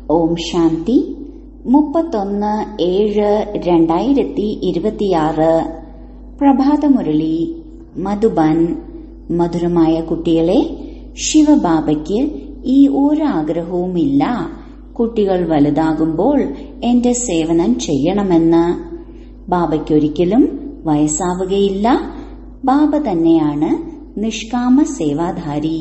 ഓം ശാന്തി മുപ്പത്തൊന്ന് ഏഴ് രണ്ടായിരത്തി ഇരുപത്തിയാറ് പ്രഭാതമുരളി മധുബൻ മധുരമായ കുട്ടികളെ ശിവബാബയ്ക്ക് ഈ ഒരാഗ്രഹവുമില്ല കുട്ടികൾ വലുതാകുമ്പോൾ എന്റെ സേവനം ചെയ്യണമെന്ന് ബാബയ്ക്കൊരിക്കലും വയസ്സാവുകയില്ല ബാബ തന്നെയാണ് നിഷ്കാമ സേവാധാരി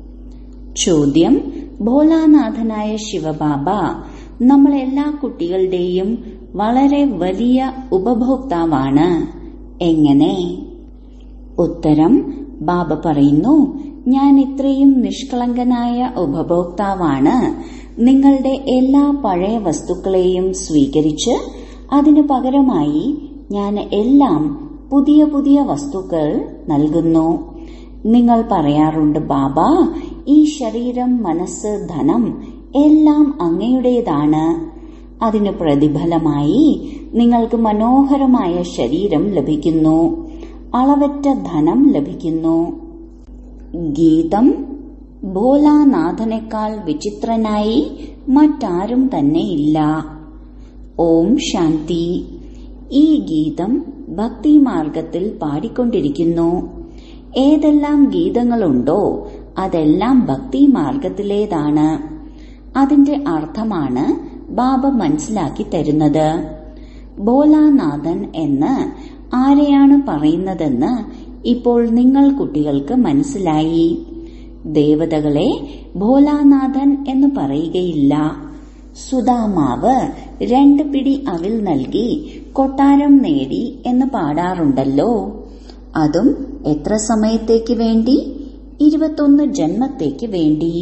ചോദ്യം ഭോലാനാഥനായ ശിവബാബ നമ്മൾ എല്ലാ കുട്ടികളുടെയും വളരെ വലിയ ഉപഭോക്താവാണ് എങ്ങനെ ഉത്തരം ബാബ പറയുന്നു ഞാൻ ഇത്രയും നിഷ്കളങ്കനായ ഉപഭോക്താവാണ് നിങ്ങളുടെ എല്ലാ പഴയ വസ്തുക്കളെയും സ്വീകരിച്ച് അതിനു പകരമായി ഞാൻ എല്ലാം പുതിയ പുതിയ വസ്തുക്കൾ നൽകുന്നു നിങ്ങൾ പറയാറുണ്ട് ബാബ ഈ ശരീരം മനസ്സ് ധനം എല്ലാം അങ്ങയുടേതാണ് അതിനു പ്രതിഫലമായി നിങ്ങൾക്ക് മനോഹരമായ ശരീരം ലഭിക്കുന്നു അളവറ്റ ധനം ലഭിക്കുന്നു ഗീതം ഭോലാനാഥനേക്കാൾ വിചിത്രനായി മറ്റാരും തന്നെയില്ല ഓം ശാന്തി ഈ ഗീതം ഭക്തിമാർഗത്തിൽ പാടിക്കൊണ്ടിരിക്കുന്നു ഏതെല്ലാം ഗീതങ്ങളുണ്ടോ അതെല്ലാം ഭക്തിമാർഗത്തിലേതാണ് അതിന്റെ അർത്ഥമാണ് ബാബ മനസ്സിലാക്കി തരുന്നത് ഭോലാനാഥൻ എന്ന് ആരെയാണ് പറയുന്നതെന്ന് ഇപ്പോൾ നിങ്ങൾ കുട്ടികൾക്ക് മനസ്സിലായി ദേവതകളെ ഭോലാനാഥൻ എന്ന് പറയുകയില്ല സുധാമാവ് രണ്ട് പിടി അവിൽ നൽകി കൊട്ടാരം നേടി എന്ന് പാടാറുണ്ടല്ലോ അതും എത്ര സമയത്തേക്ക് വേണ്ടി ഇരുപത്തൊന്ന് ജന്മത്തേക്ക് വേണ്ടി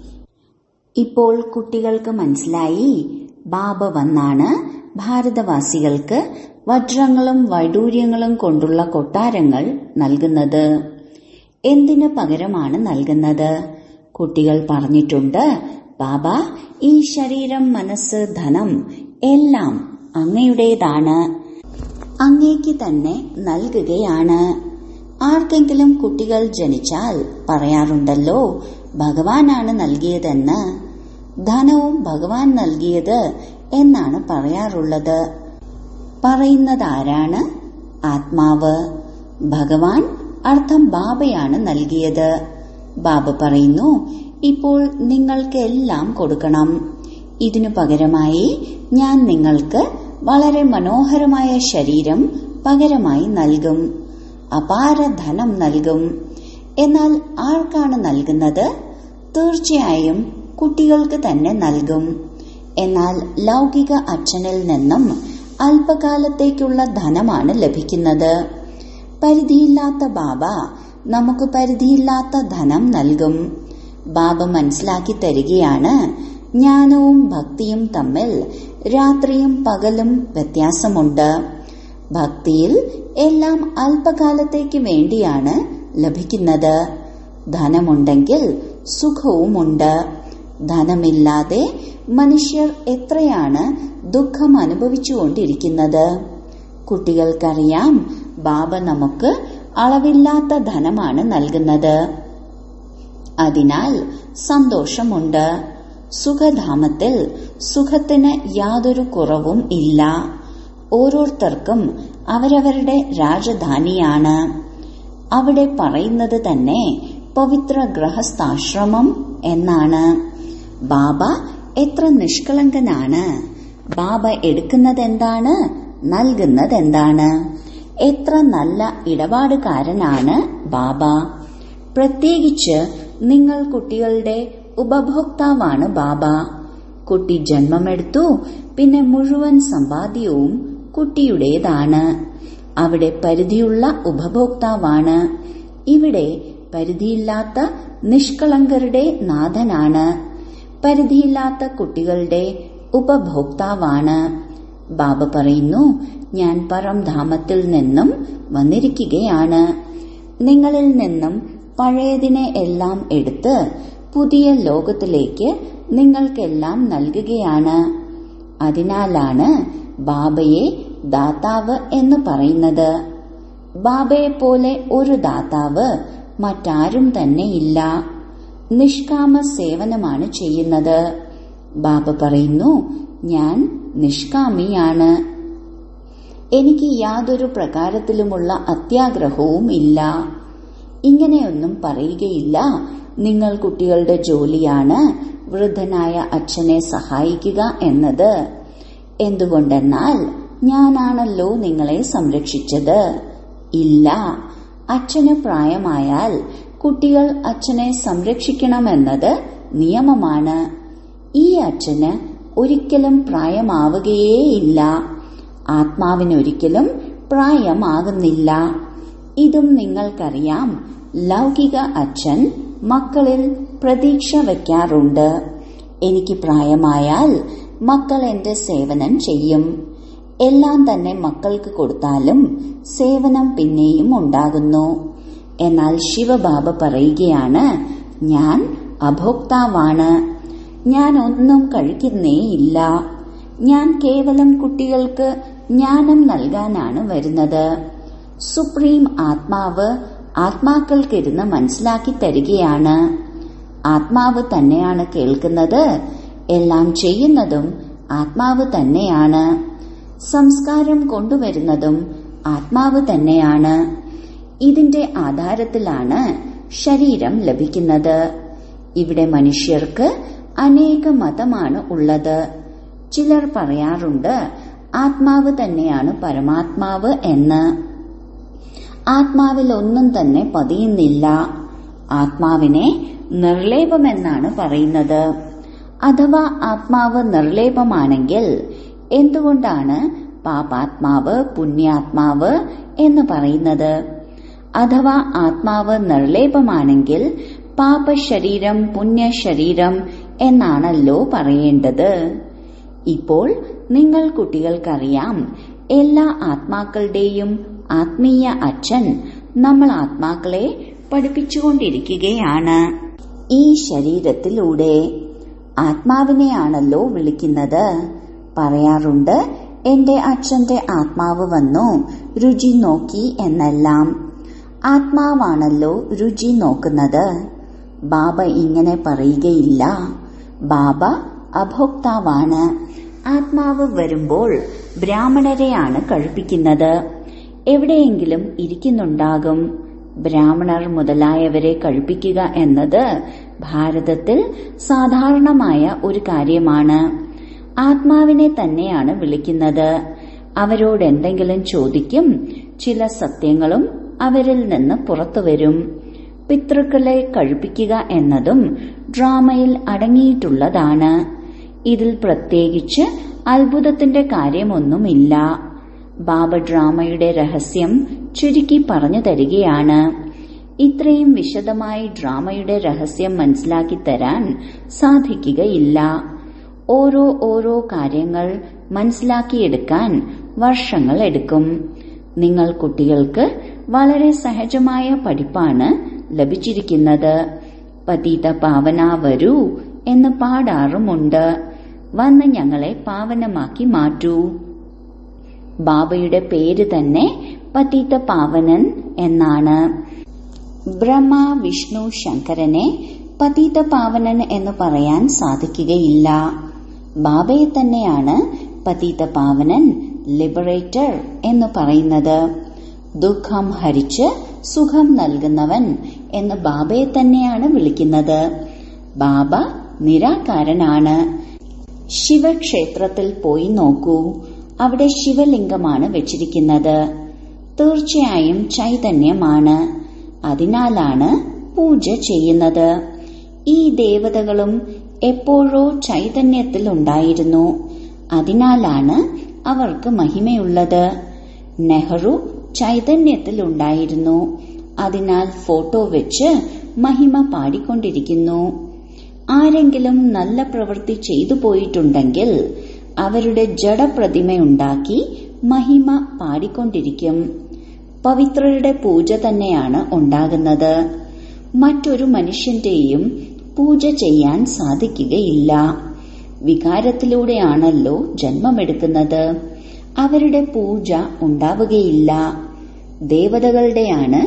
ഇപ്പോൾ കുട്ടികൾക്ക് മനസ്സിലായി ബാബ വന്നാണ് ഭാരതവാസികൾക്ക് വജ്രങ്ങളും വൈഡൂര്യങ്ങളും കൊണ്ടുള്ള കൊട്ടാരങ്ങൾ നൽകുന്നത് എന്തിനു പകരമാണ് നൽകുന്നത് കുട്ടികൾ പറഞ്ഞിട്ടുണ്ട് ബാബ ഈ ശരീരം മനസ്സ് ധനം എല്ലാം അങ്ങയുടേതാണ് അങ്ങേക്ക് തന്നെ നൽകുകയാണ് ആർക്കെങ്കിലും കുട്ടികൾ ജനിച്ചാൽ പറയാറുണ്ടല്ലോ ഭഗവാനാണ് നൽകിയതെന്ന് ധനവും ഭഗവാൻ നൽകിയത് എന്നാണ് പറയാറുള്ളത് പറയുന്നതാരാണ് ആത്മാവ് ഭഗവാൻ അർത്ഥം ബാബയാണ് നൽകിയത് ബാബ പറയുന്നു ഇപ്പോൾ നിങ്ങൾക്ക് എല്ലാം കൊടുക്കണം ഇതിനു പകരമായി ഞാൻ നിങ്ങൾക്ക് വളരെ മനോഹരമായ ശരീരം പകരമായി നൽകും അപാര ധനം നൽകും എന്നാൽ ആർക്കാണ് നൽകുന്നത് തീർച്ചയായും കുട്ടികൾക്ക് തന്നെ നൽകും എന്നാൽ ലൗകിക അച്ഛനിൽ നിന്നും അല്പകാലത്തേക്കുള്ള ധനമാണ് ലഭിക്കുന്നത് പരിധിയില്ലാത്ത ബാബ നമുക്ക് പരിധിയില്ലാത്ത ധനം നൽകും ബാബ മനസ്സിലാക്കി തരികയാണ് ജ്ഞാനവും ഭക്തിയും തമ്മിൽ രാത്രിയും പകലും വ്യത്യാസമുണ്ട് ഭക്തിയിൽ എല്ലാം അല്പകാലത്തേക്ക് വേണ്ടിയാണ് ലഭിക്കുന്നത് ധനമുണ്ടെങ്കിൽ സുഖവുമുണ്ട് ധനമില്ലാതെ മനുഷ്യർ എത്രയാണ് ദുഃഖം അനുഭവിച്ചുകൊണ്ടിരിക്കുന്നത് കുട്ടികൾക്കറിയാം ബാബ നമുക്ക് അളവില്ലാത്ത ധനമാണ് നൽകുന്നത് അതിനാൽ സന്തോഷമുണ്ട് സുഖധാമത്തിൽ സുഖത്തിന് യാതൊരു കുറവും ഇല്ല ഓരോരുത്തർക്കും അവരവരുടെ രാജധാനിയാണ് അവിടെ പറയുന്നത് തന്നെ പവിത്ര ഗൃഹസ്ഥാശ്രമം എന്നാണ് ബാബ എത്ര നിഷ്കളങ്കനാണ് ബാബ എടുക്കുന്നതെന്താണ് നൽകുന്നതെന്താണ് എത്ര നല്ല ഇടപാടുകാരനാണ് ബാബ പ്രത്യേകിച്ച് നിങ്ങൾ കുട്ടികളുടെ ഉപഭോക്താവാണ് ബാബ കുട്ടി ജന്മമെടുത്തു പിന്നെ മുഴുവൻ സമ്പാദ്യവും കുട്ടിയുടേതാണ് അവിടെ പരിധിയുള്ള ഉപഭോക്താവാണ് ഇവിടെ പരിധിയില്ലാത്ത നിഷ്കളങ്കരുടെ നാഥനാണ് പരിധിയില്ലാത്ത കുട്ടികളുടെ ഉപഭോക്താവാണ് ബാബ പറയുന്നു ഞാൻ പരംധാമത്തിൽ നിന്നും വന്നിരിക്കുകയാണ് നിങ്ങളിൽ നിന്നും പഴയതിനെ എല്ലാം എടുത്ത് പുതിയ ലോകത്തിലേക്ക് നിങ്ങൾക്കെല്ലാം നൽകുകയാണ് അതിനാലാണ് ബാബയെ ദാതാവ് എന്ന് പറയുന്നത് ബാബയെ പോലെ ഒരു ദാതാവ് മറ്റാരും തന്നെ ഇല്ല നിഷ്കാമ സേവനമാണ് ചെയ്യുന്നത് ബാബ പറയുന്നു ഞാൻ നിഷ്കാമിയാണ് എനിക്ക് യാതൊരു പ്രകാരത്തിലുമുള്ള അത്യാഗ്രഹവും ഇല്ല ഇങ്ങനെയൊന്നും പറയുകയില്ല നിങ്ങൾ കുട്ടികളുടെ ജോലിയാണ് വൃദ്ധനായ അച്ഛനെ സഹായിക്കുക എന്നത് എന്തുകൊണ്ടെന്നാൽ ഞാനാണല്ലോ നിങ്ങളെ സംരക്ഷിച്ചത് ഇല്ല അച്ഛന് പ്രായമായാൽ കുട്ടികൾ അച്ഛനെ സംരക്ഷിക്കണമെന്നത് നിയമമാണ് ഈ അച്ഛന് ഒരിക്കലും പ്രായമാവുകയേയില്ല ആത്മാവിനൊരിക്കലും പ്രായമാകുന്നില്ല ഇതും നിങ്ങൾക്കറിയാം ലൗകിക അച്ഛൻ മക്കളിൽ പ്രതീക്ഷ വയ്ക്കാറുണ്ട് എനിക്ക് പ്രായമായാൽ മക്കൾ എന്റെ സേവനം ചെയ്യും എല്ലാം തന്നെ മക്കൾക്ക് കൊടുത്താലും സേവനം പിന്നെയും ഉണ്ടാകുന്നു എന്നാൽ ശിവബാബ പറയുകയാണ് ഞാൻ അഭോക്താവാണ് ഞാൻ ഒന്നും കഴിക്കുന്നേയില്ല ഞാൻ കേവലം കുട്ടികൾക്ക് ജ്ഞാനം നൽകാനാണ് വരുന്നത് സുപ്രീം ആത്മാവ് ആത്മാക്കൾക്കിരുന്ന് മനസ്സിലാക്കി തരികയാണ് ആത്മാവ് തന്നെയാണ് കേൾക്കുന്നത് എല്ലാം ചെയ്യുന്നതും ആത്മാവ് തന്നെയാണ് സംസ്കാരം കൊണ്ടുവരുന്നതും ആത്മാവ് തന്നെയാണ് ഇതിന്റെ ആധാരത്തിലാണ് ശരീരം ലഭിക്കുന്നത് ഇവിടെ മനുഷ്യർക്ക് അനേക മതമാണ് ഉള്ളത് ചിലർ പറയാറുണ്ട് ആത്മാവ് തന്നെയാണ് പരമാത്മാവ് എന്ന് ആത്മാവിൽ ഒന്നും തന്നെ പതിയുന്നില്ല ആത്മാവിനെ നിർലേപമെന്നാണ് പറയുന്നത് അഥവാ ആത്മാവ് നിർലേപമാണെങ്കിൽ എന്തുകൊണ്ടാണ് പാപാത്മാവ് പുണ്യാത്മാവ് എന്ന് പറയുന്നത് അഥവാ ആത്മാവ് നിർലേപമാണെങ്കിൽ പാപശരീരം പുണ്യശരീരം എന്നാണല്ലോ പറയേണ്ടത് ഇപ്പോൾ നിങ്ങൾ കുട്ടികൾക്കറിയാം എല്ലാ ആത്മാക്കളുടെയും ആത്മീയ അച്ഛൻ നമ്മൾ ആത്മാക്കളെ പഠിപ്പിച്ചുകൊണ്ടിരിക്കുകയാണ് ഈ ശരീരത്തിലൂടെ ആത്മാവിനെയാണല്ലോ വിളിക്കുന്നത് പറയാറുണ്ട് എന്റെ അച്ഛന്റെ ആത്മാവ് വന്നു രുചി നോക്കി എന്നെല്ലാം ആത്മാവാണല്ലോ രുചി നോക്കുന്നത് ബാബ ഇങ്ങനെ പറയുകയില്ല ബാബ അഭോക്താവാണ് ആത്മാവ് വരുമ്പോൾ ബ്രാഹ്മണരെയാണ് കഴിപ്പിക്കുന്നത് എവിടെയെങ്കിലും ഇരിക്കുന്നുണ്ടാകും ബ്രാഹ്മണർ മുതലായവരെ കഴിപ്പിക്കുക എന്നത് ഭാരതത്തിൽ സാധാരണമായ ഒരു കാര്യമാണ് ആത്മാവിനെ തന്നെയാണ് വിളിക്കുന്നത് അവരോട് എന്തെങ്കിലും ചോദിക്കും ചില സത്യങ്ങളും അവരിൽ നിന്ന് പുറത്തുവരും പിതൃക്കളെ കഴിപ്പിക്കുക എന്നതും ഡ്രാമയിൽ അടങ്ങിയിട്ടുള്ളതാണ് ഇതിൽ പ്രത്യേകിച്ച് അത്ഭുതത്തിന്റെ കാര്യമൊന്നുമില്ല ബാബ ഡ്രാമയുടെ രഹസ്യം ചുരുക്കി പറഞ്ഞു തരികയാണ് ഇത്രയും വിശദമായി ഡ്രാമയുടെ രഹസ്യം മനസ്സിലാക്കി തരാൻ സാധിക്കുകയില്ല ഓരോ ഓരോ കാര്യങ്ങൾ മനസ്സിലാക്കിയെടുക്കാൻ വർഷങ്ങൾ എടുക്കും നിങ്ങൾ കുട്ടികൾക്ക് വളരെ സഹജമായ പഠിപ്പാണ് ലഭിച്ചിരിക്കുന്നത് പതീത പാവന വരൂ എന്ന് പാടാറുമുണ്ട് വന്ന് ഞങ്ങളെ പാവനമാക്കി മാറ്റൂ ബാബയുടെ പേര് തന്നെ പതീത പാവനൻ എന്നാണ് ബ്രഹ്മ വിഷ്ണു ശങ്കരനെ പതീത പാവനൻ എന്ന് പറയാൻ സാധിക്കുകയില്ല ബാബയെ തന്നെയാണ് പതീത പാവനൻ ലിബറേറ്റർ എന്ന് പറയുന്നത് ദുഃഖം ഹരിച്ച് സുഖം നൽകുന്നവൻ എന്ന് ബാബയെ തന്നെയാണ് വിളിക്കുന്നത് ബാബ നിരാകാരനാണ് ശിവക്ഷേത്രത്തിൽ പോയി നോക്കൂ അവിടെ ശിവലിംഗമാണ് വെച്ചിരിക്കുന്നത് തീർച്ചയായും ചൈതന്യമാണ് അതിനാലാണ് പൂജ ചെയ്യുന്നത് ഈ ദേവതകളും എപ്പോഴോ ചൈതന്യത്തിൽ ഉണ്ടായിരുന്നു അതിനാലാണ് അവർക്ക് മഹിമയുള്ളത് നെഹ്റു ചൈതന്യത്തിൽ ഉണ്ടായിരുന്നു അതിനാൽ ഫോട്ടോ വെച്ച് മഹിമ പാടിക്കൊണ്ടിരിക്കുന്നു ആരെങ്കിലും നല്ല പ്രവൃത്തി ചെയ്തു പോയിട്ടുണ്ടെങ്കിൽ അവരുടെ ജഡപ്രതിമയുണ്ടാക്കി മഹിമ പാടിക്കൊണ്ടിരിക്കും പവിത്രരുടെ പൂജ തന്നെയാണ് ഉണ്ടാകുന്നത് മറ്റൊരു മനുഷ്യന്റെയും പൂജ ചെയ്യാൻ സാധിക്കുകയില്ല വികാരത്തിലൂടെയാണല്ലോ ജന്മമെടുക്കുന്നത് അവരുടെ പൂജ ഉണ്ടാവുകയില്ല ദേവതകളുടെയാണ്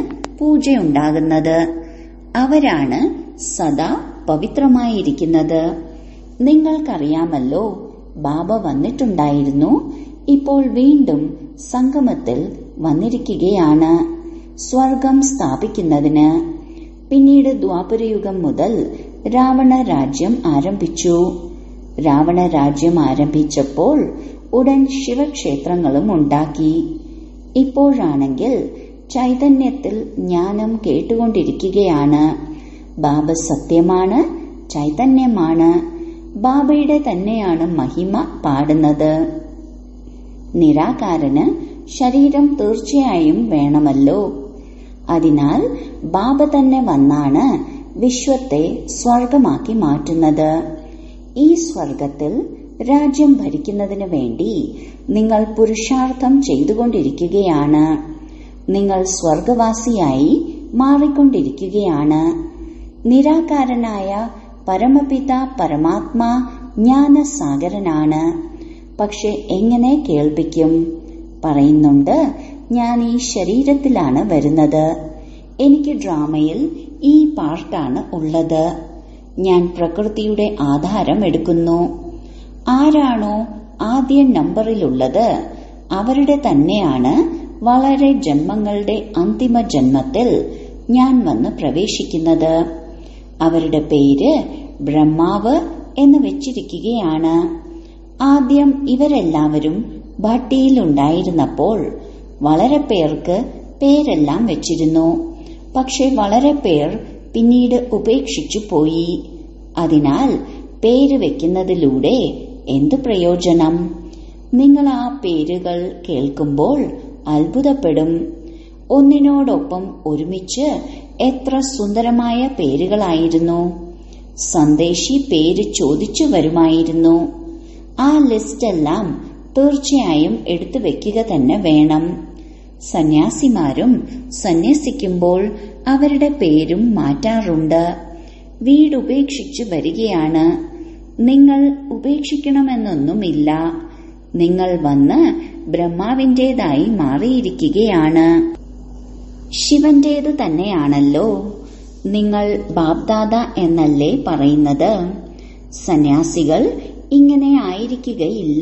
പൂജയുണ്ടാകുന്നത് അവരാണ് സദാ പവിത്രമായിരിക്കുന്നത് നിങ്ങൾക്കറിയാമല്ലോ ബാബ വന്നിട്ടുണ്ടായിരുന്നു ഇപ്പോൾ വീണ്ടും സംഗമത്തിൽ വന്നിരിക്കുകയാണ് സ്വർഗം സ്ഥാപിക്കുന്നതിന് പിന്നീട് ദ്വാപരയുഗം മുതൽ രാവണ രാജ്യം ആരംഭിച്ചു രാവണ രാജ്യം ആരംഭിച്ചപ്പോൾ ഉടൻ ശിവക്ഷേത്രങ്ങളും ഉണ്ടാക്കി ഇപ്പോഴാണെങ്കിൽ ചൈതന്യത്തിൽ ജ്ഞാനം കേട്ടുകൊണ്ടിരിക്കുകയാണ് ബാബ സത്യമാണ് ചൈതന്യമാണ് ബാബയുടെ തന്നെയാണ് മഹിമ പാടുന്നത് നിരാകാരന് ശരീരം തീർച്ചയായും വേണമല്ലോ അതിനാൽ ബാബ തന്നെ വന്നാണ് വിശ്വത്തെ സ്വർഗമാക്കി മാറ്റുന്നത് ഈ സ്വർഗത്തിൽ രാജ്യം ഭരിക്കുന്നതിന് വേണ്ടി നിങ്ങൾ പുരുഷാർത്ഥം ചെയ്തുകൊണ്ടിരിക്കുകയാണ് നിങ്ങൾ സ്വർഗവാസിയായി മാറിക്കൊണ്ടിരിക്കുകയാണ് നിരാകാരനായ പരമപിത പരമാത്മാ ജ്ഞാനസാഗരനാണ് പക്ഷെ എങ്ങനെ കേൾപ്പിക്കും പറയുന്നുണ്ട് ഞാൻ ഈ ശരീരത്തിലാണ് വരുന്നത് എനിക്ക് ഡ്രാമയിൽ ഈ പാർട്ടാണ് ഉള്ളത് ഞാൻ പ്രകൃതിയുടെ ആധാരം എടുക്കുന്നു ആരാണോ ആദ്യ നമ്പറിലുള്ളത് അവരുടെ തന്നെയാണ് വളരെ ജന്മങ്ങളുടെ അന്തിമ ജന്മത്തിൽ ഞാൻ വന്ന് പ്രവേശിക്കുന്നത് അവരുടെ പേര് ബ്രഹ്മാവ് എന്ന് വെച്ചിരിക്കുകയാണ് ആദ്യം ഇവരെല്ലാവരും ഭട്ടിയിലുണ്ടായിരുന്നപ്പോൾ വളരെ പേർക്ക് പേരെല്ലാം വെച്ചിരുന്നു പക്ഷെ വളരെ പേർ പിന്നീട് ഉപേക്ഷിച്ചു പോയി അതിനാൽ പേര് വെക്കുന്നതിലൂടെ എന്ത് പ്രയോജനം നിങ്ങൾ ആ പേരുകൾ കേൾക്കുമ്പോൾ അത്ഭുതപ്പെടും ഒന്നിനോടൊപ്പം ഒരുമിച്ച് എത്ര സുന്ദരമായ പേരുകളായിരുന്നു സന്ദേശി പേര് ചോദിച്ചു വരുമായിരുന്നു ആ ലിസ്റ്റെല്ലാം തീർച്ചയായും എടുത്തു വെക്കുക തന്നെ വേണം സന്യാസിമാരും സന്യസിക്കുമ്പോൾ അവരുടെ പേരും മാറ്റാറുണ്ട് വീടുപേക്ഷിച്ചു വരികയാണ് നിങ്ങൾ ഉപേക്ഷിക്കണമെന്നൊന്നുമില്ല നിങ്ങൾ വന്ന് ബ്രഹ്മാവിന്റേതായി മാറിയിരിക്കുകയാണ് ശിവന്റേത് തന്നെയാണല്ലോ നിങ്ങൾ ബാബ്ദാദ എന്നല്ലേ പറയുന്നത് സന്യാസികൾ ഇങ്ങനെ ആയിരിക്കുകയില്ല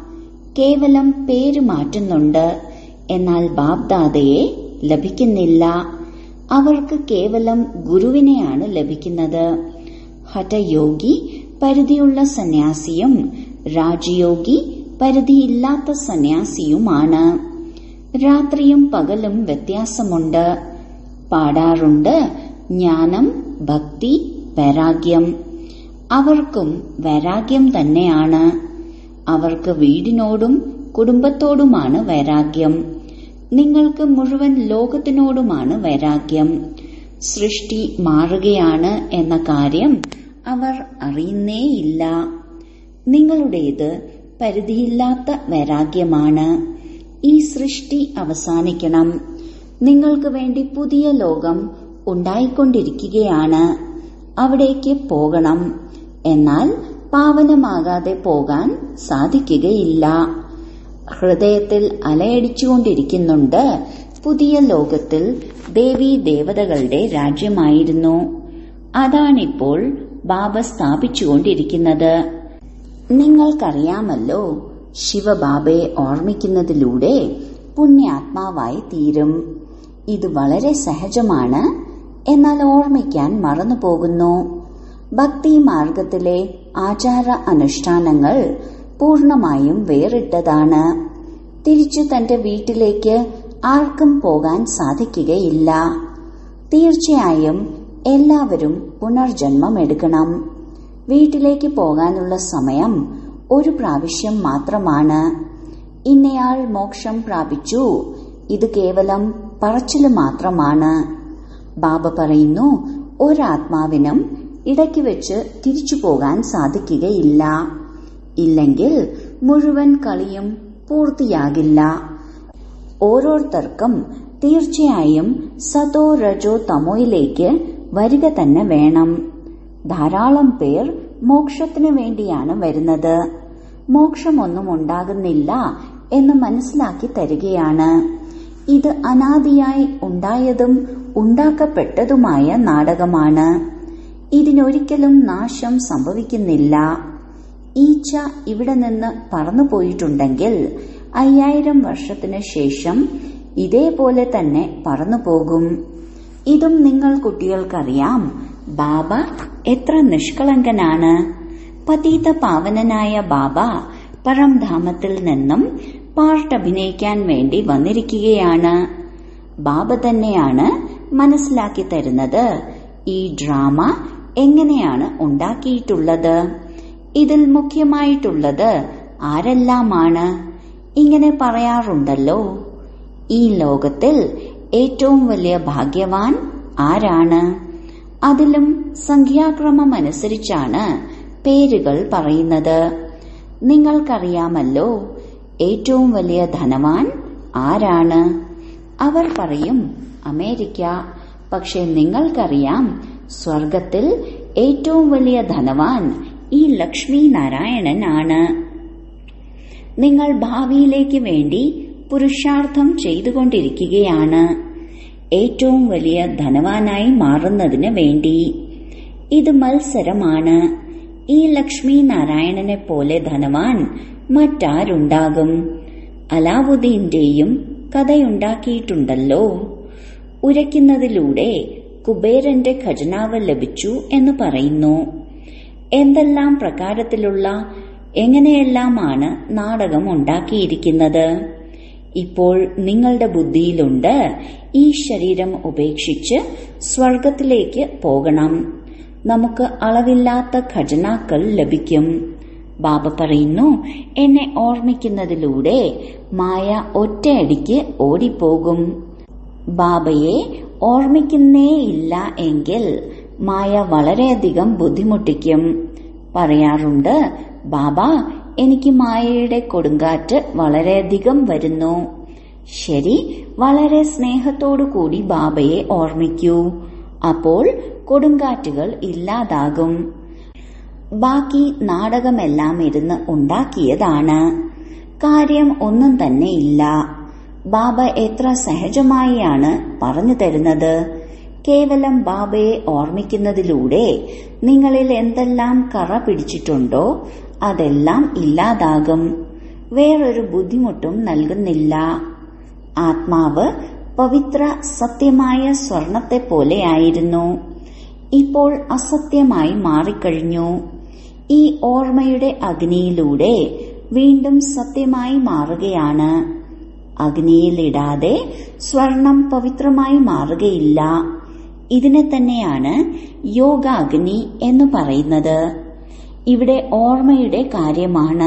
കേവലം പേര് മാറ്റുന്നുണ്ട് എന്നാൽ ബാബ്ദാദയെ ലഭിക്കുന്നില്ല അവർക്ക് കേവലം ഗുരുവിനെയാണ് ലഭിക്കുന്നത് ഹഠയോഗി പരിധിയുള്ള സന്യാസിയും രാജയോഗി പരിധിയില്ലാത്ത സന്യാസിയുമാണ് രാത്രിയും പകലും വ്യത്യാസമുണ്ട് പാടാറുണ്ട് ജ്ഞാനം ഭക്തി വൈരാഗ്യം അവർക്കും വൈരാഗ്യം തന്നെയാണ് അവർക്ക് വീടിനോടും കുടുംബത്തോടുമാണ് വൈരാഗ്യം നിങ്ങൾക്ക് മുഴുവൻ ലോകത്തിനോടുമാണ് വൈരാഗ്യം സൃഷ്ടി മാറുകയാണ് എന്ന കാര്യം അവർ അറിയുന്നേയില്ല നിങ്ങളുടേത് പരിധിയില്ലാത്ത വൈരാഗ്യമാണ് ഈ സൃഷ്ടി അവസാനിക്കണം നിങ്ങൾക്ക് വേണ്ടി പുതിയ ലോകം ഉണ്ടായിക്കൊണ്ടിരിക്കുകയാണ് അവിടേക്ക് പോകണം എന്നാൽ പാവനമാകാതെ പോകാൻ സാധിക്കുകയില്ല ഹൃദയത്തിൽ അലയടിച്ചുകൊണ്ടിരിക്കുന്നുണ്ട് പുതിയ ലോകത്തിൽ ദേവീ ദേവതകളുടെ രാജ്യമായിരുന്നു അതാണിപ്പോൾ ബാബ സ്ഥാപിച്ചുകൊണ്ടിരിക്കുന്നത് നിങ്ങൾക്കറിയാമല്ലോ ശിവബാബയെ ഓർമ്മിക്കുന്നതിലൂടെ പുണ്യാത്മാവായി തീരും ഇത് വളരെ സഹജമാണ് എന്നാൽ ഓർമ്മിക്കാൻ മറന്നുപോകുന്നു ഭക്തി മാർഗത്തിലെ ആചാര അനുഷ്ഠാനങ്ങൾ പൂർണമായും വേറിട്ടതാണ് തിരിച്ചു തന്റെ വീട്ടിലേക്ക് ആർക്കും പോകാൻ സാധിക്കുകയില്ല തീർച്ചയായും എല്ലാവരും പുനർജന്മം എടുക്കണം വീട്ടിലേക്ക് പോകാനുള്ള സമയം ഒരു പ്രാവശ്യം മാത്രമാണ് ഇന്നയാൾ മോക്ഷം പ്രാപിച്ചു ഇത് കേവലം പറച്ചില് മാത്രമാണ് ബാബ പറയുന്നു ഒരാത്മാവിനും ഇടയ്ക്ക് വെച്ച് തിരിച്ചു പോകാൻ സാധിക്കുകയില്ല ഇല്ലെങ്കിൽ മുഴുവൻ കളിയും പൂർത്തിയാകില്ല ഓരോരുത്തർക്കും തീർച്ചയായും സതോ രജോ തമോയിലേക്ക് വരിക തന്നെ വേണം ധാരാളം പേർ മോക്ഷത്തിനു വേണ്ടിയാണ് വരുന്നത് മോക്ഷമൊന്നും ഉണ്ടാകുന്നില്ല എന്ന് മനസ്സിലാക്കി തരികയാണ് ഇത് അനാദിയായി ഉണ്ടായതും ഉണ്ടാക്കപ്പെട്ടതുമായ നാടകമാണ് ഇതിനൊരിക്കലും നാശം സംഭവിക്കുന്നില്ല ഈച്ച ഇവിടെ നിന്ന് പറന്നു പോയിട്ടുണ്ടെങ്കിൽ അയ്യായിരം വർഷത്തിന് ശേഷം ഇതേപോലെ തന്നെ പറന്നു പോകും ഇതും നിങ്ങൾ കുട്ടികൾക്കറിയാം ബാബ എത്ര നിഷ്കളങ്കനാണ് പതീത പാവനനായ ബാബ പരംധാമത്തിൽ നിന്നും പാർട്ട് അഭിനയിക്കാൻ വേണ്ടി വന്നിരിക്കുകയാണ് ബാബ തന്നെയാണ് മനസ്സിലാക്കി തരുന്നത് ഈ ഡ്രാമ എങ്ങനെയാണ് ഉണ്ടാക്കിയിട്ടുള്ളത് ഇതിൽ മുഖ്യമായിട്ടുള്ളത് ആരെല്ലാമാണ് ഇങ്ങനെ പറയാറുണ്ടല്ലോ ഈ ലോകത്തിൽ ഏറ്റവും വലിയ ഭാഗ്യവാൻ ആരാണ് അതിലും സംഖ്യാക്രമം അനുസരിച്ചാണ് പേരുകൾ പറയുന്നത് നിങ്ങൾക്കറിയാമല്ലോ ഏറ്റവും വലിയ ധനവാൻ ആരാണ് അവർ പറയും അമേരിക്ക പക്ഷെ നിങ്ങൾക്കറിയാം സ്വർഗത്തിൽ ഏറ്റവും വലിയ ധനവാൻ ഈ ലക്ഷ്മി നാരായണൻ ആണ് നിങ്ങൾ ഭാവിയിലേക്ക് വേണ്ടി പുരുഷാർത്ഥം ചെയ്തുകൊണ്ടിരിക്കുകയാണ് ഏറ്റവും വലിയ ധനവാനായി മാറുന്നതിന് വേണ്ടി ഇത് മത്സരമാണ് ഈ ലക്ഷ്മി നാരായണനെ പോലെ ധനവാൻ മറ്റാരുണ്ടാകും അലാവുദ്ദീന്റെയും കഥയുണ്ടാക്കിയിട്ടുണ്ടല്ലോ ഉരയ്ക്കുന്നതിലൂടെ കുബേരന്റെ ഖജനാവ് ലഭിച്ചു എന്ന് പറയുന്നു എന്തെല്ലാം പ്രകാരത്തിലുള്ള എങ്ങനെയെല്ലാമാണ് നാടകം ഉണ്ടാക്കിയിരിക്കുന്നത് ഇപ്പോൾ നിങ്ങളുടെ ബുദ്ധിയിലുണ്ട് ഈ ശരീരം ഉപേക്ഷിച്ച് സ്വർഗത്തിലേക്ക് പോകണം നമുക്ക് അളവില്ലാത്ത ഖജനാക്കൾ ലഭിക്കും ബാബ പറയുന്നു എന്നെ ഓർമ്മിക്കുന്നതിലൂടെ മായ ഒറ്റയടിക്ക് ഓടിപ്പോകും ബാബയെ ഓർമ്മിക്കുന്നേയില്ല എങ്കിൽ മായ വളരെയധികം ബുദ്ധിമുട്ടിക്കും പറയാറുണ്ട് ബാബ എനിക്ക് മായയുടെ കൊടുങ്കാറ്റ് വളരെയധികം വരുന്നു ശരി വളരെ സ്നേഹത്തോടു കൂടി ബാബയെ ഓർമ്മിക്കൂ അപ്പോൾ കൊടുങ്കാറ്റുകൾ ഇല്ലാതാകും ബാക്കി നാടകമെല്ലാം ഇരുന്ന് ഉണ്ടാക്കിയതാണ് കാര്യം ഒന്നും തന്നെ ഇല്ല ബാബ എത്ര സഹജമായാണ് പറഞ്ഞു തരുന്നത് കേവലം ബാബയെ ഓർമ്മിക്കുന്നതിലൂടെ നിങ്ങളിൽ എന്തെല്ലാം കറ പിടിച്ചിട്ടുണ്ടോ അതെല്ലാം ഇല്ലാതാകും വേറൊരു ബുദ്ധിമുട്ടും നൽകുന്നില്ല ആത്മാവ് പവിത്ര സത്യമായ സ്വർണത്തെ പോലെയായിരുന്നു ഇപ്പോൾ അസത്യമായി മാറിക്കഴിഞ്ഞു ഈ ഓർമ്മയുടെ അഗ്നിയിലൂടെ വീണ്ടും സത്യമായി മാറുകയാണ് അഗ്നിയിലിടാതെ സ്വർണം പവിത്രമായി മാറുകയില്ല ഇതിനെ തന്നെയാണ് യോഗാഗ്നി എന്ന് പറയുന്നത് ഇവിടെ ഓർമ്മയുടെ കാര്യമാണ്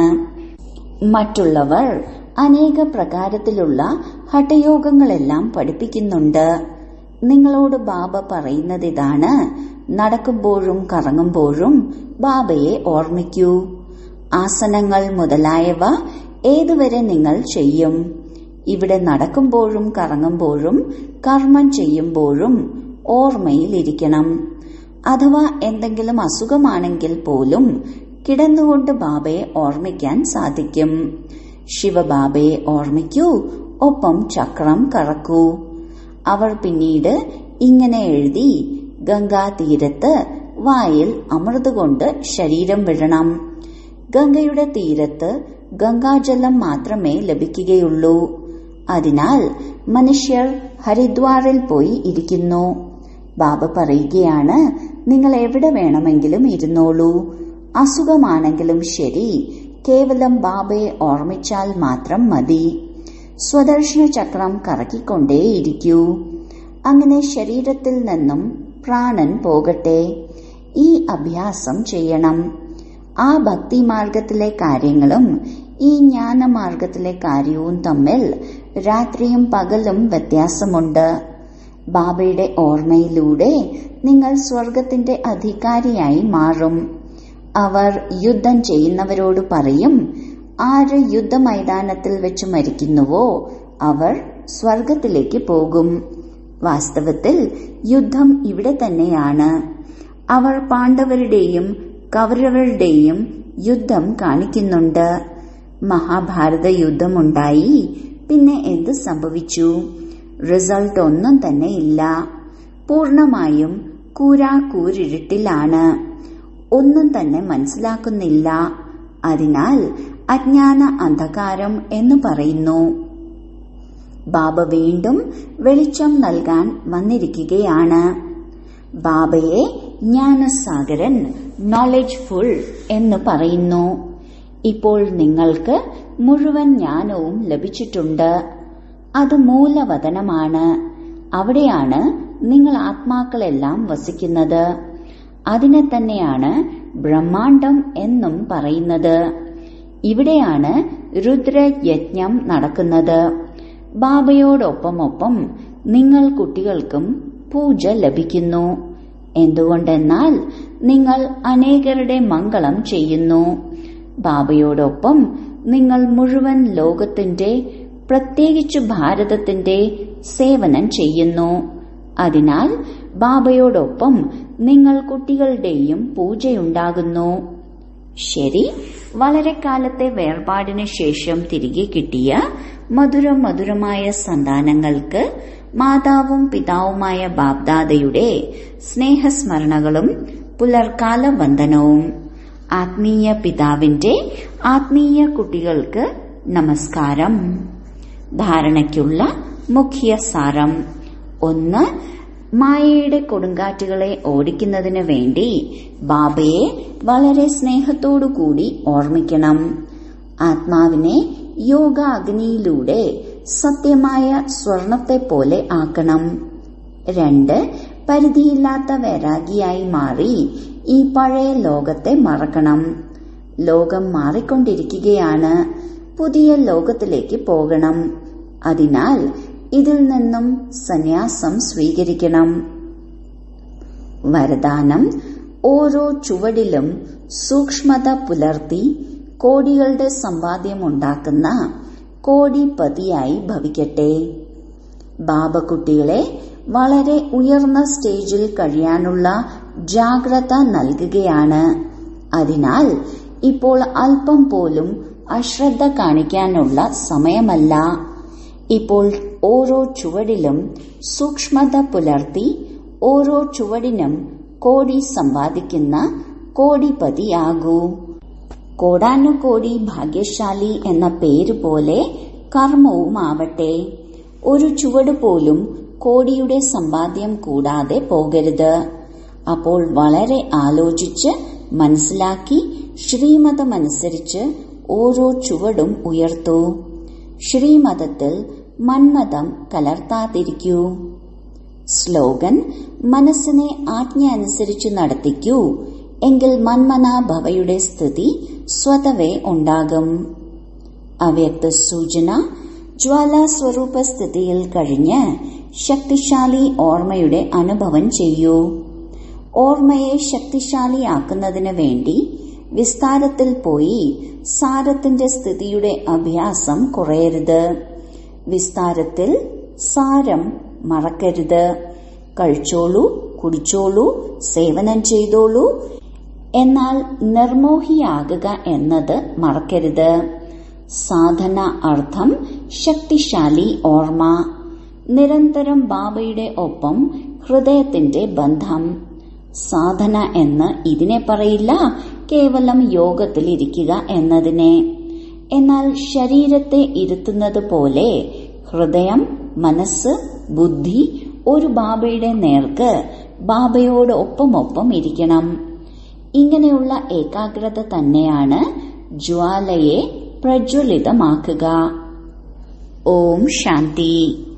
മറ്റുള്ളവർ അനേക പ്രകാരത്തിലുള്ള ഹഠയോഗങ്ങളെല്ലാം പഠിപ്പിക്കുന്നുണ്ട് നിങ്ങളോട് ബാബ പറയുന്നത് ഇതാണ് നടക്കുമ്പോഴും കറങ്ങുമ്പോഴും ബാബയെ ഓർമ്മിക്കൂ ആസനങ്ങൾ മുതലായവ ഏതുവരെ നിങ്ങൾ ചെയ്യും ഇവിടെ നടക്കുമ്പോഴും കറങ്ങുമ്പോഴും കർമ്മം ചെയ്യുമ്പോഴും ഓർമ്മയിലിരിക്കണം അഥവാ എന്തെങ്കിലും അസുഖമാണെങ്കിൽ പോലും കിടന്നുകൊണ്ട് ബാബയെ ഓർമ്മിക്കാൻ സാധിക്കും ശിവബാബയെ ഓർമ്മിക്കൂ ഒപ്പം ചക്രം കറക്കൂ അവർ പിന്നീട് ഇങ്ങനെ എഴുതി ഗംഗാതീരത്ത് വായിൽ അമൃതുകൊണ്ട് ശരീരം വിടണം ഗംഗയുടെ തീരത്ത് ഗംഗാജലം മാത്രമേ ലഭിക്കുകയുള്ളൂ അതിനാൽ മനുഷ്യർ ഹരിദ്വാറിൽ പോയി ഇരിക്കുന്നു ബാബ പറയുകയാണ് നിങ്ങൾ എവിടെ വേണമെങ്കിലും ഇരുന്നോളൂ അസുഖമാണെങ്കിലും ശരി കേവലം ബാബയെ ഓർമ്മിച്ചാൽ മാത്രം മതി സ്വദർശന ചക്രം കറക്കിക്കൊണ്ടേയിരിക്കൂ അങ്ങനെ ശരീരത്തിൽ നിന്നും പ്രാണൻ പോകട്ടെ ഈ അഭ്യാസം ചെയ്യണം ആ ഭക്തിമാർഗത്തിലെ കാര്യങ്ങളും ഈ ജ്ഞാനമാർഗത്തിലെ കാര്യവും തമ്മിൽ രാത്രിയും പകലും വ്യത്യാസമുണ്ട് ബാബയുടെ ഓർമ്മയിലൂടെ നിങ്ങൾ സ്വർഗത്തിന്റെ അധികാരിയായി മാറും അവർ യുദ്ധം ചെയ്യുന്നവരോട് പറയും ആര് യുദ്ധമൈതാനത്തിൽ വെച്ച് മരിക്കുന്നുവോ അവർ സ്വർഗത്തിലേക്ക് പോകും വാസ്തവത്തിൽ യുദ്ധം ഇവിടെ തന്നെയാണ് അവർ പാണ്ഡവരുടെയും കൗരവരുടെയും യുദ്ധം കാണിക്കുന്നുണ്ട് മഹാഭാരത യുദ്ധമുണ്ടായി പിന്നെ എന്ത് സംഭവിച്ചു റിസൾട്ട് ഒന്നും തന്നെ ഇല്ല പൂർണമായും കൂരാക്കൂരിട്ടിലാണ് ഒന്നും തന്നെ മനസ്സിലാക്കുന്നില്ല അതിനാൽ അജ്ഞാന അന്ധകാരം എന്ന് പറയുന്നു ബാബ വീണ്ടും വെളിച്ചം നൽകാൻ വന്നിരിക്കുകയാണ് ബാബയെ ജ്ഞാനസാഗരൻ നോളജ് ഫുൾ എന്ന് പറയുന്നു ഇപ്പോൾ നിങ്ങൾക്ക് മുഴുവൻ ജ്ഞാനവും ലഭിച്ചിട്ടുണ്ട് അത് മൂലവതനമാണ് അവിടെയാണ് നിങ്ങൾ ആത്മാക്കളെല്ലാം വസിക്കുന്നത് അതിനെ തന്നെയാണ് ബ്രഹ്മാണ്ടം എന്നും പറയുന്നത് ഇവിടെയാണ് രുദ്രയജ്ഞം നടക്കുന്നത് ബാബയോടൊപ്പമൊപ്പം നിങ്ങൾ കുട്ടികൾക്കും പൂജ ലഭിക്കുന്നു എന്തുകൊണ്ടെന്നാൽ നിങ്ങൾ അനേകരുടെ മംഗളം ചെയ്യുന്നു ബാബയോടൊപ്പം നിങ്ങൾ മുഴുവൻ ലോകത്തിന്റെ പ്രത്യേകിച്ച് ഭാരതത്തിന്റെ സേവനം ചെയ്യുന്നു അതിനാൽ ബാബയോടൊപ്പം നിങ്ങൾ കുട്ടികളുടെയും പൂജയുണ്ടാകുന്നു ശരി വളരെ കാലത്തെ വേർപാടിന് ശേഷം തിരികെ കിട്ടിയ മധുര മധുരമായ സന്താനങ്ങൾക്ക് മാതാവും പിതാവുമായ ബാബ്ദാദയുടെ സ്നേഹസ്മരണകളും പുലർക്കാല വന്ദനവും ആത്മീയ പിതാവിന്റെ ആത്മീയ കുട്ടികൾക്ക് നമസ്കാരം ധാരണയ്ക്കുള്ള മുഖ്യ സാരം ഒന്ന് മായയുടെ കൊടുങ്കാറ്റുകളെ ഓടിക്കുന്നതിന് വേണ്ടി ബാബയെ വളരെ സ്നേഹത്തോടുകൂടി ഓർമ്മിക്കണം ആത്മാവിനെ യോഗ അഗ്നിയിലൂടെ സത്യമായ സ്വർണത്തെ പോലെ ആക്കണം രണ്ട് പരിധിയില്ലാത്ത വൈരാഗിയായി മാറി ഈ പഴയ ലോകത്തെ മറക്കണം ലോകം മാറിക്കൊണ്ടിരിക്കുകയാണ് പുതിയ ലോകത്തിലേക്ക് പോകണം അതിനാൽ ഇതിൽ നിന്നും സന്യാസം സ്വീകരിക്കണം വരദാനം ഓരോ ചുവടിലും സൂക്ഷ്മത പുലർത്തി കോടികളുടെ സമ്പാദ്യമുണ്ടാക്കുന്ന കോടിപതിയായി ഭവിക്കട്ടെ ബാബക്കുട്ടികളെ വളരെ ഉയർന്ന സ്റ്റേജിൽ കഴിയാനുള്ള ജാഗ്രത നൽകുകയാണ് അതിനാൽ ഇപ്പോൾ അല്പം പോലും അശ്രദ്ധ കാണിക്കാനുള്ള സമയമല്ല ഇപ്പോൾ ഓരോ ചുവടിലും സൂക്ഷ്മത പുലർത്തി ഓരോ ചുവടിനും കോടി സമ്പാദിക്കുന്ന കോടിപതിയാകൂ കോടാനുകോടി ഭാഗ്യശാലി എന്ന പേര് പോലെ കർമ്മവുമാവട്ടെ ഒരു ചുവട് പോലും കോടിയുടെ സമ്പാദ്യം കൂടാതെ പോകരുത് അപ്പോൾ വളരെ ആലോചിച്ച് മനസ്സിലാക്കി ശ്രീമതമനുസരിച്ച് ഓരോ ചുവടും ഉയർത്തൂ ശ്രീമതത്തിൽ മന്മതം കലർത്താതിരിക്കൂ സ്ലോഗൻ മനസ്സിനെ ആജ്ഞ അനുസരിച്ച് നടത്തിക്കൂ എങ്കിൽ മന്മനാഭവയുടെ സ്ഥിതി സ്വതവേ ഉണ്ടാകും അവ്യക്ത സൂചന ജ്വാലാസ്വരൂപ സ്ഥിതിയിൽ കഴിഞ്ഞ് ശക്തിശാലി ഓർമ്മയുടെ അനുഭവം ചെയ്യൂ ഓർമ്മയെ ശക്തിശാലിയാക്കുന്നതിന് വേണ്ടി വിസ്താരത്തിൽ പോയി സാരത്തിന്റെ സ്ഥിതിയുടെ അഭ്യാസം കുറയരുത് വിസ്താരത്തിൽ സാരം മറക്കരുത് കഴിച്ചോളൂ കുടിച്ചോളൂ സേവനം ചെയ്തോളൂ എന്നാൽ നിർമോഹിയാകുക എന്നത് മറക്കരുത് സാധന അർത്ഥം ശക്തിശാലി ഓർമ്മ നിരന്തരം ബാബയുടെ ഒപ്പം ഹൃദയത്തിന്റെ ബന്ധം സാധന എന്ന് ഇതിനെ പറയില്ല കേവലം യോഗത്തിൽ ഇരിക്കുക എന്നതിനെ എന്നാൽ ശരീരത്തെ ഇരുത്തുന്നത് പോലെ ഹൃദയം മനസ്സ് ബുദ്ധി ഒരു ബാബയുടെ നേർക്ക് ബാബയോട് ഒപ്പമൊപ്പം ഇരിക്കണം ഇങ്ങനെയുള്ള ഏകാഗ്രത തന്നെയാണ് ജ്വാലയെ പ്രജ്വലിതമാക്കുക ഓം ശാന്തി